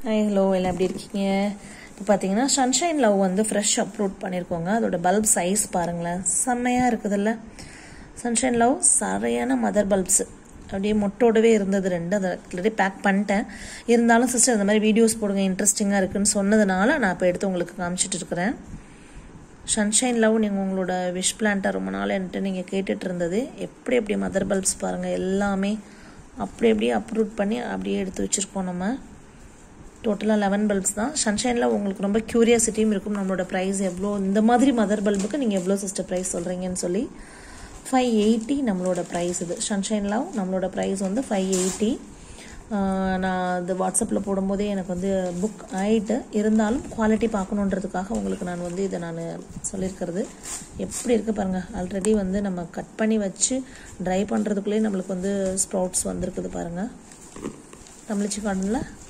hi hello எல்லாம் எப்படி இருக்கீங்க இப்போ பார்த்தீங்கன்னா சன்ஷைன் லவ் வந்து ஃப்ரெஷ் அப்லோட் பண்ணியிருக்கோங்க அதோட பல்ப் சைஸ் பாருங்களேன் செம்மையாக இருக்குதுல்ல சன்ஷைன் லவ் சரியான மதர் பல்ப்ஸ் அப்படியே மொட்டோடவே இருந்தது ரெண்டு அதை ஆல்ரெடி பேக் பண்ணிட்டேன் இருந்தாலும் சிஸ்டர் இந்த மாதிரி வீடியோஸ் போடுங்க இன்ட்ரெஸ்டிங்காக இருக்குன்னு சொன்னதுனால நான் இப்போ எடுத்து உங்களுக்கு காமிச்சிட்டு இருக்கிறேன் சன்ஷைன் லவ் நீங்கள் உங்களோட விஷ் பிளான்ட்டை ரொம்ப நாள் என்கிட்ட நீங்கள் கேட்டுட்டு இருந்தது எப்படி எப்படி மதர் பல்ப்ஸ் பாருங்கள் எல்லாமே அப்படி அப்படியே அப்ரூட் பண்ணி அப்படியே எடுத்து வச்சுருக்கோம் நம்ம டோட்டலாக லெவன் பல்ப்ஸ் தான் சன்ஷைனில் உங்களுக்கு ரொம்ப க்யூரியாசிட்டியும் இருக்கும் நம்மளோட ப்ரைஸ் எவ்வளோ இந்த மாதிரி மதர் பல்புக்கு நீங்கள் எவ்வளோ சிஸ்டர் ப்ரைஸ் சொல்கிறீங்கன்னு சொல்லி ஃபைவ் எயிட்டி நம்மளோட ப்ரைஸ் இது சன்ஷைன் லவ் நம்மளோட ப்ரைஸ் வந்து ஃபைவ் எயிட்டி நான் அது வாட்ஸ்அப்பில் போடும்போதே எனக்கு வந்து புக் ஆகிட்டு இருந்தாலும் குவாலிட்டி பார்க்கணுன்றதுக்காக உங்களுக்கு நான் வந்து இதை நான் சொல்லியிருக்கிறது எப்படி இருக்குது பாருங்கள் ஆல்ரெடி வந்து நம்ம கட் பண்ணி வச்சு ட்ரை பண்ணுறதுக்குள்ளேயே நம்மளுக்கு வந்து ஸ்ப்ரவுட்ஸ் வந்திருக்குது பாருங்கள் தமிழ்ச்சி கார்டனில்